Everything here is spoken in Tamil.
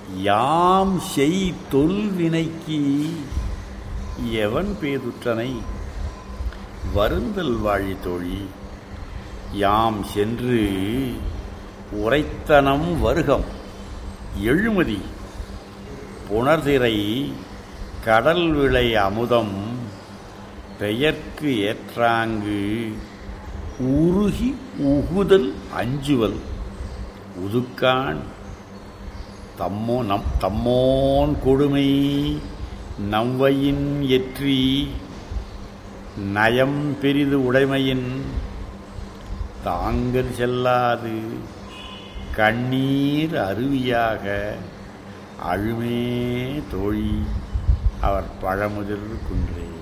யாம் செய் தொல்வினைக்கு எவன் பேதுற்றனை வருந்தல் வாழி தோழி யாம் சென்று உரைத்தனம் வருகம் எழுமதி புணர்திரை கடல் விளை அமுதம் பெயர்க்கு ஏற்றாங்கு உருகி உகுதல் அஞ்சுவல் உதுக்கான் தம்மோ நம் தம்மோன் கொடுமை நவ்வையின் எற்றி நயம் பெரிது உடைமையின் தாங்கள் செல்லாது கண்ணீர் அருவியாக அழுமே தோழி அவர் பழமுதிர் குன்றே